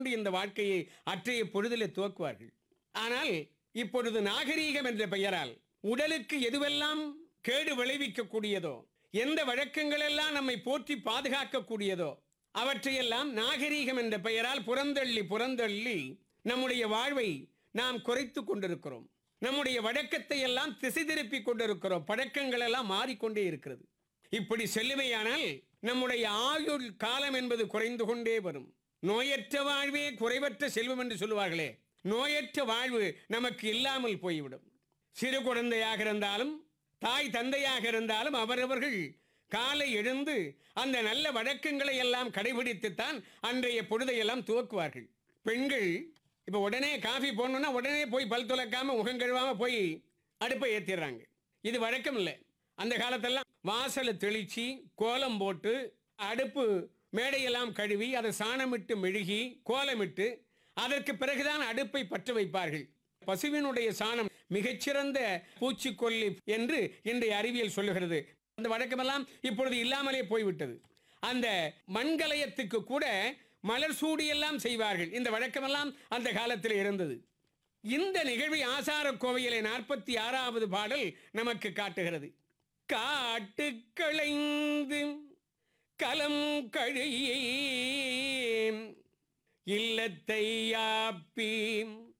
இந்த வாழ்க்கையை அற்றைய பொழுதிலே துவக்குவார்கள் ஆனால் இப்பொழுது நாகரீகம் என்ற பெயரால் உடலுக்கு எதுவெல்லாம் கேடு விளைவிக்கக்கூடியதோ எந்த வழக்கங்கள் எல்லாம் நம்மை போற்றி பாதுகாக்கக்கூடியதோ அவற்றையெல்லாம் நாகரீகம் என்ற பெயரால் புறந்தள்ளி புறந்தள்ளி நம்முடைய வாழ்வை நாம் குறைத்து கொண்டிருக்கிறோம் நம்முடைய வழக்கத்தை எல்லாம் திசை திருப்பி கொண்டிருக்கிறோம் பழக்கங்கள் எல்லாம் மாறிக்கொண்டே இருக்கிறது இப்படி செல்லுமையானால் நம்முடைய ஆயுள் காலம் என்பது குறைந்து கொண்டே வரும் நோயற்ற வாழ்வே குறைவற்ற செல்வம் என்று சொல்லுவார்களே நோயற்ற வாழ்வு நமக்கு இல்லாமல் போய்விடும் சிறு குழந்தையாக இருந்தாலும் தாய் தந்தையாக இருந்தாலும் அவரவர்கள் காலை எழுந்து அந்த நல்ல வழக்கங்களை எல்லாம் கடைபிடித்துத்தான் அன்றைய பொழுதையெல்லாம் துவக்குவார்கள் பெண்கள் இப்போ உடனே காஃபி போடணும்னா உடனே போய் பல் துலக்காம முகம் கழுவாம போய் அடுப்பை ஏற்றிடுறாங்க இது வழக்கம் இல்லை அந்த காலத்தெல்லாம் வாசலை தெளிச்சு கோலம் போட்டு அடுப்பு மேடையெல்லாம் கழுவி அதை சாணமிட்டு மெழுகி கோலமிட்டு அதற்கு பிறகுதான் அடுப்பை பற்ற வைப்பார்கள் பசுவினுடைய சாணம் மிகச்சிறந்த பூச்சிக்கொல்லி என்று இன்றைய அறிவியல் சொல்லுகிறது அந்த வழக்கமெல்லாம் இப்பொழுது இல்லாமலே போய்விட்டது அந்த மண்கலயத்துக்கு கூட மலர் சூடியெல்லாம் செய்வார்கள் இந்த வழக்கமெல்லாம் அந்த காலத்தில் இருந்தது இந்த நிகழ்வை ஆசார கோவையிலே நாற்பத்தி ஆறாவது பாடல் நமக்கு காட்டுகிறது காட்டு களைந்து கலம் கழியே இல்லத்தை யாப்பி